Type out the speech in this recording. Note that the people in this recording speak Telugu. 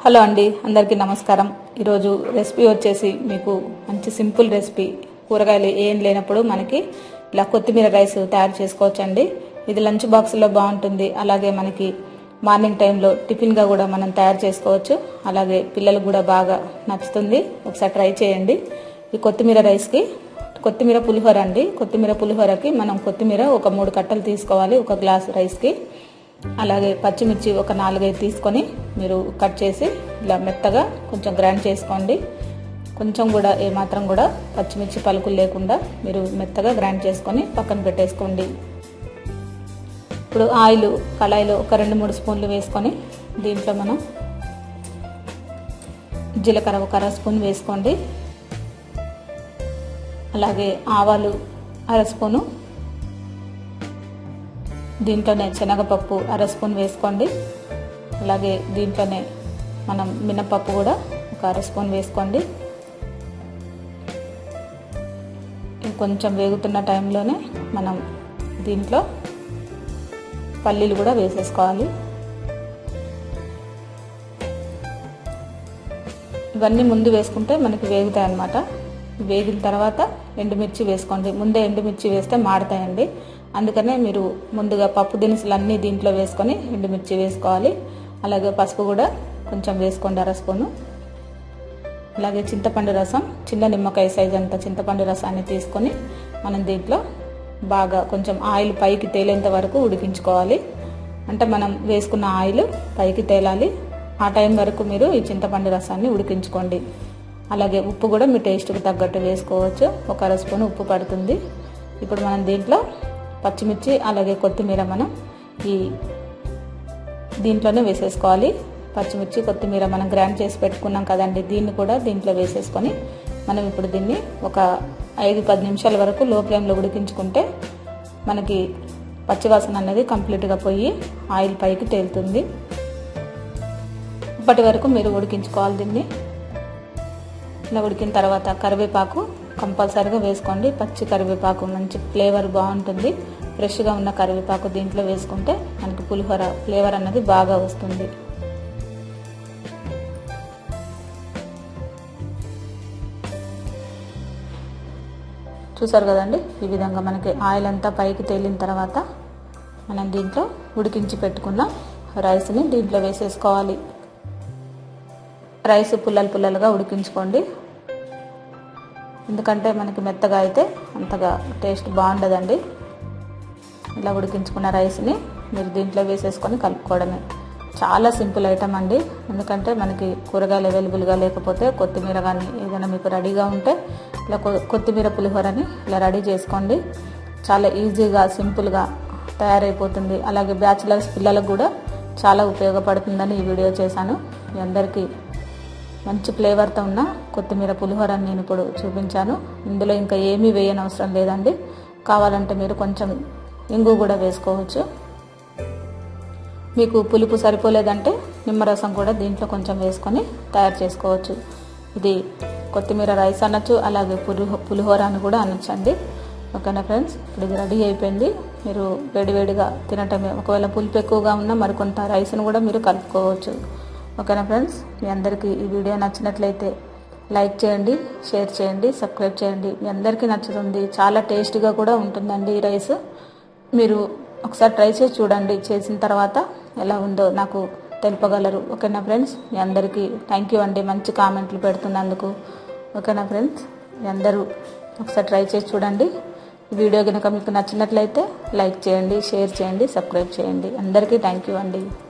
హలో అండి అందరికీ నమస్కారం ఈరోజు రెసిపీ వచ్చేసి మీకు మంచి సింపుల్ రెసిపీ కూరగాయలు ఏం లేనప్పుడు మనకి ఇలా కొత్తిమీర రైస్ తయారు చేసుకోవచ్చండి ఇది లంచ్ బాక్స్లో బాగుంటుంది అలాగే మనకి మార్నింగ్ టైంలో టిఫిన్గా కూడా మనం తయారు చేసుకోవచ్చు అలాగే పిల్లలకు కూడా బాగా నచ్చుతుంది ఒకసారి ట్రై చేయండి ఈ కొత్తిమీర రైస్కి కొత్తిమీర పులిహోర అండి కొత్తిమీర పులిహోరకి మనం కొత్తిమీర ఒక మూడు కట్టలు తీసుకోవాలి ఒక గ్లాస్ రైస్కి అలాగే పచ్చిమిర్చి ఒక నాలుగైదు తీసుకొని మీరు కట్ చేసి ఇలా మెత్తగా కొంచెం గ్రైండ్ చేసుకోండి కొంచెం కూడా ఏమాత్రం కూడా పచ్చిమిర్చి పలుకులు లేకుండా మీరు మెత్తగా గ్రైండ్ చేసుకొని పక్కన పెట్టేసుకోండి ఇప్పుడు ఆయిల్ కళాయిలో ఒక రెండు మూడు స్పూన్లు వేసుకొని దీంట్లో మనం జీలకర్ర ఒక అర స్పూన్ వేసుకోండి అలాగే ఆవాలు అర స్పూను దీంట్లోనే శనగపప్పు అర స్పూన్ వేసుకోండి అలాగే దీంట్లోనే మనం మినపప్పు కూడా ఒక అర స్పూన్ వేసుకోండి కొంచెం వేగుతున్న టైంలోనే మనం దీంట్లో పల్లీలు కూడా వేసేసుకోవాలి ఇవన్నీ ముందు వేసుకుంటే మనకి వేగుతాయి అన్నమాట వేగిన తర్వాత ఎండుమిర్చి వేసుకోండి ముందే ఎండుమిర్చి వేస్తే మాడతాయండి అందుకనే మీరు ముందుగా పప్పు దినుసులు అన్నీ దీంట్లో వేసుకొని ఎండుమిర్చి వేసుకోవాలి అలాగే పసుపు కూడా కొంచెం వేసుకోండి అర స్పూను అలాగే చింతపండు రసం చిన్న నిమ్మకాయ సైజ్ అంత చింతపండు రసాన్ని తీసుకొని మనం దీంట్లో బాగా కొంచెం ఆయిల్ పైకి తేలేంత వరకు ఉడికించుకోవాలి అంటే మనం వేసుకున్న ఆయిల్ పైకి తేలాలి ఆ టైం వరకు మీరు ఈ చింతపండు రసాన్ని ఉడికించుకోండి అలాగే ఉప్పు కూడా మీ టేస్ట్కి తగ్గట్టు వేసుకోవచ్చు ఒక అర స్పూన్ ఉప్పు పడుతుంది ఇప్పుడు మనం దీంట్లో పచ్చిమిర్చి అలాగే కొత్తిమీర మనం ఈ దీంట్లోనే వేసేసుకోవాలి పచ్చిమిర్చి కొత్తిమీర మనం గ్రైండ్ చేసి పెట్టుకున్నాం కదండి దీన్ని కూడా దీంట్లో వేసేసుకొని మనం ఇప్పుడు దీన్ని ఒక ఐదు పది నిమిషాల వరకు లో ఫ్లేమ్లో ఉడికించుకుంటే మనకి పచ్చివాసన అనేది కంప్లీట్గా పోయి ఆయిల్ పైకి తేలుతుంది ఇప్పటి వరకు మీరు ఉడికించుకోవాలి దీన్ని ఇలా ఉడికిన తర్వాత కరివేపాకు కంపల్సరీగా వేసుకోండి పచ్చి కరివేపాకు మంచి ఫ్లేవర్ బాగుంటుంది ఫ్రెష్గా ఉన్న కరివేపాకు దీంట్లో వేసుకుంటే మనకి పులిహోర ఫ్లేవర్ అన్నది బాగా వస్తుంది చూసారు కదండి ఈ విధంగా మనకి ఆయిల్ అంతా పైకి తేలిన తర్వాత మనం దీంట్లో ఉడికించి పెట్టుకున్న రైస్ని దీంట్లో వేసేసుకోవాలి రైస్ పుల్లలు పుల్లలుగా ఉడికించుకోండి ఎందుకంటే మనకి మెత్తగా అయితే అంతగా టేస్ట్ బాగుండదండి ఇలా ఉడికించుకున్న రైస్ని మీరు దీంట్లో వేసేసుకొని కలుపుకోవడమే చాలా సింపుల్ ఐటమ్ అండి ఎందుకంటే మనకి కూరగాయలు అవైలబుల్గా లేకపోతే కొత్తిమీర కానీ ఏదైనా మీకు రెడీగా ఉంటే ఇలా కొత్తిమీర పులిహోరని ఇలా రెడీ చేసుకోండి చాలా ఈజీగా సింపుల్గా తయారైపోతుంది అలాగే బ్యాచిలర్స్ పిల్లలకు కూడా చాలా ఉపయోగపడుతుందని ఈ వీడియో చేశాను మీ అందరికీ మంచి ఫ్లేవర్తో ఉన్న కొత్తిమీర పులిహోరని నేను ఇప్పుడు చూపించాను ఇందులో ఇంకా ఏమీ వేయని అవసరం లేదండి కావాలంటే మీరు కొంచెం ఇంగు కూడా వేసుకోవచ్చు మీకు పులుపు సరిపోలేదంటే నిమ్మరసం కూడా దీంట్లో కొంచెం వేసుకొని తయారు చేసుకోవచ్చు ఇది కొత్తిమీర రైస్ అనొచ్చు అలాగే పులిహో పులిహోర అని కూడా అనొచ్చండి ఓకేనా ఫ్రెండ్స్ ఇప్పుడు ఇది రెడీ అయిపోయింది మీరు వేడివేడిగా తినటమే ఒకవేళ పులుపు ఎక్కువగా ఉన్నా మరికొంత రైస్ను కూడా మీరు కలుపుకోవచ్చు ఓకేనా ఫ్రెండ్స్ మీ అందరికీ ఈ వీడియో నచ్చినట్లయితే లైక్ చేయండి షేర్ చేయండి సబ్స్క్రైబ్ చేయండి మీ అందరికీ నచ్చుతుంది చాలా టేస్టీగా కూడా ఉంటుందండి ఈ రైస్ మీరు ఒకసారి ట్రై చేసి చూడండి చేసిన తర్వాత ఎలా ఉందో నాకు తెలుపగలరు ఓకేనా ఫ్రెండ్స్ మీ అందరికీ థ్యాంక్ యూ అండి మంచి కామెంట్లు పెడుతున్నందుకు ఓకేనా ఫ్రెండ్స్ మీ అందరూ ఒకసారి ట్రై చేసి చూడండి ఈ వీడియో కనుక మీకు నచ్చినట్లయితే లైక్ చేయండి షేర్ చేయండి సబ్స్క్రైబ్ చేయండి అందరికీ థ్యాంక్ యూ అండి